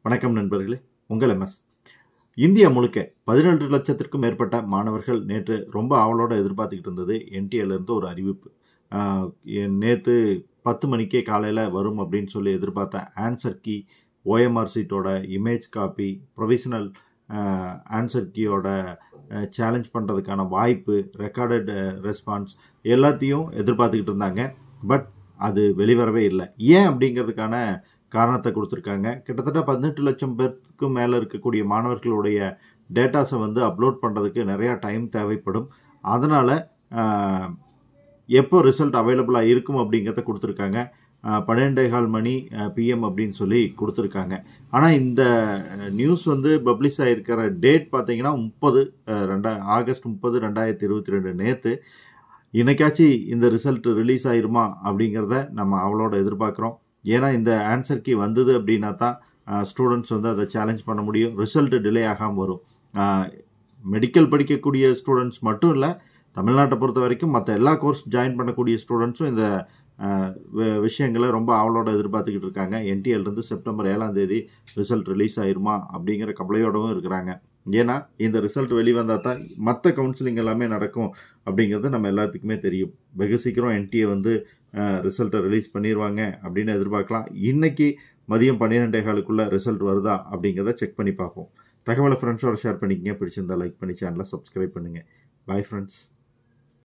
வணக்கம் நண்பர்களே உங்கள் எம்எஸ் இந்தியா முழுக்க பதினெட்டு லட்சத்திற்கும் மேற்பட்ட மாணவர்கள் நேற்று ரொம்ப ஆவலோட எதிர்பார்த்துக்கிட்டு இருந்தது NTA ல இருந்து ஒரு அறிவிப்பு நேற்று பத்து மணிக்கே காலையில் வரும் அப்படின்னு சொல்லி எதிர்பார்த்த ஆன்சர் கீ ஓஎம்ஆர் சீட்டோட இமேஜ் காப்பி ப்ரொவிஷனல் ஆன்சர் கீயோட சேலஞ்ச் பண்ணுறதுக்கான வாய்ப்பு ரெக்கார்டட் ரெஸ்பான்ஸ் எல்லாத்தையும் எதிர்பார்த்துக்கிட்டு இருந்தாங்க பட் அது வெளிவரவே இல்லை ஏன் அப்படிங்கிறதுக்கான காரணத்தை கொடுத்துருக்காங்க கிட்டத்தட்ட பதினெட்டு லட்சம் பேருக்கும் மேலே இருக்கக்கூடிய மாணவர்களுடைய டேட்டாஸை வந்து அப்லோட் பண்ணுறதுக்கு நிறையா டைம் தேவைப்படும் அதனால் எப்போ ரிசல்ட் அவைலபிளாக இருக்கும் அப்படிங்கிறத கொடுத்துருக்காங்க பன்னெண்டே கால் மணி பிஎம் அப்படின்னு சொல்லி கொடுத்துருக்காங்க ஆனால் இந்த நியூஸ் வந்து பப்ளிஷ் ஆகிருக்கிற டேட் பார்த்தீங்கன்னா முப்பது ரெண்டா ஆகஸ்ட் முப்பது ரெண்டாயிரத்தி இருபத்தி ரெண்டு நேற்று இன்னைக்காச்சு இந்த ரிசல்ட் ரிலீஸ் ஆயிருமா அப்படிங்கிறத நம்ம அவளோட எதிர்பார்க்குறோம் ஏன்னா இந்த ஆன்சர் கீ வந்தது அப்படின்னா தான் ஸ்டூடெண்ட்ஸ் வந்து அதை சேலஞ்ச் பண்ண முடியும் ரிசல்ட் டிலே ஆகாமல் வரும் மெடிக்கல் படிக்கக்கூடிய ஸ்டூடெண்ட்ஸ் மட்டும் இல்லை தமிழ்நாட்டை பொறுத்த வரைக்கும் மற்ற எல்லா கோர்ஸ் ஜாயின் பண்ணக்கூடிய ஸ்டூடெண்ட்ஸும் இந்த விஷயங்களை ரொம்ப ஆவலோட எதிர்பார்த்துக்கிட்டு இருக்காங்க என்டிஎல்லேருந்து செப்டம்பர் ஏழாம் தேதி ரிசல்ட் ரிலீஸ் ஆயிருமா அப்படிங்கிற கவலையோடவும் இருக்கிறாங்க ஏன்னா இந்த ரிசல்ட் வெளிவந்தால் தான் மற்ற கவுன்சிலிங் எல்லாமே நடக்கும் அப்படிங்கிறது நம்ம எல்லாத்துக்குமே தெரியும் வெகு சீக்கிரம் என்டிஏ வந்து ரிசல்ட்டை ரிலீஸ் பண்ணிடுவாங்க அப்படின்னு எதிர்பார்க்கலாம் இன்றைக்கி மதியம் பன்னிரெண்டே காலுக்குள்ளே ரிசல்ட் வருதா அப்படிங்கிறத செக் பண்ணி பார்ப்போம் தகவலை ஃப்ரெண்ட்ஸோட ஷேர் பண்ணிக்கங்க பிடிச்சிருந்தா லைக் பண்ணி சேனலை சப்ஸ்கிரைப் பண்ணுங்கள் பாய் ஃப்ரெண்ட்ஸ்